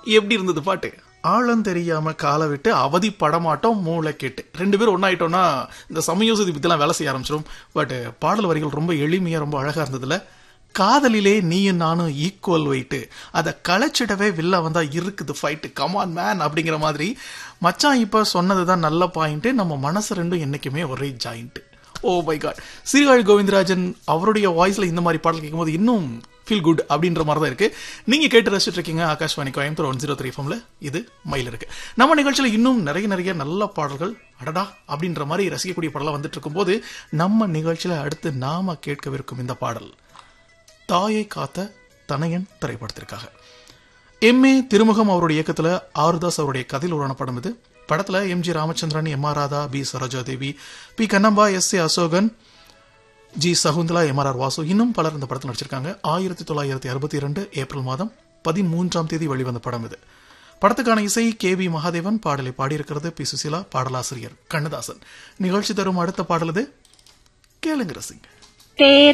எப்படி இருந்தது பாட்டு ஆழம் தெரியாம காலை விட்டு அவதி படமாட்டோம் மூளை கேட்டு ரெண்டு பேரும் ஒன்னாயிட்டோம்னா இந்த சமயோசதி பத்திலாம் வேலை செய்ய ஆரம்பிச்சிடும் பட் பாடல் வரிகள் ரொம்ப எளிமையா ரொம்ப அழகா இருந்ததுல காதலிலே நீயும் நானும் ஈக்குவல் வெயிட்டு அதை களைச்சிடவே வில்ல வந்தா இருக்குது ஃபைட்டு கமான் மேன் அப்படிங்கிற மாதிரி மச்சான் இப்ப சொன்னதுதான் நல்ல பாயிண்ட் நம்ம மனசு ரெண்டும் என்னைக்குமே ஒரே joint oh my god Sirkazhi Govindarajan அவருடைய வாய்ஸ்ல இந்த மாதிரி பாடல் கேட்கும்போது இன்னும் ஃபீல் குட் அப்படின்ற மாதிரி தான் இருக்கு நீங்க கேட்டு ரசிச்சுட்டு இருக்கீங்க Akashvani Coimbatore one zero three ஃபம்ல இது மயில் இருக்கு நம்ம நிகழ்ச்சியில இன்னும் நிறைய நிறைய நல்ல பாடல்கள் அடடா அப்படின்ற மாதிரி ரசிக்கக்கூடிய பாடலாம் வந்துட்டு இருக்கும்போது நம்ம நிகழ்ச்சியில அடுத்து நாம கேட்கவிருக்கும் இந்த பாடல் தாயை காத்த தனையன் திரைப்படத்திற்காக எம்ஏ திருமுகம் அவருடைய இயக்கத்துல ஆறுதாஸ் அவருடைய கதையில் உருவான படம் இது படத்துல M G Ramachandran M R Radha B Saroja Devi P Kannamba S A Ashokan G Sakunthala M R R Vasu இன்னும் பலர் இந்த படத்தில் நடிச்சிருக்காங்க ஆயிரத்தி தொள்ளாயிரத்தி அறுபத்தி இரண்டு ஏப்ரல் மாதம் பதிமூன்றாம் தேதி வெளிவந்த படம் இது படத்துக்கான இசை கே வி மகாதேவன் பாடலை பாடியிருக்கிறது பி சுசீலா பாடலாசிரியர் கண்ணதாசன் நிகழ்ச்சி தரும் அடுத்த பாடல் இது கேளுங்க ரசிங்க தேர்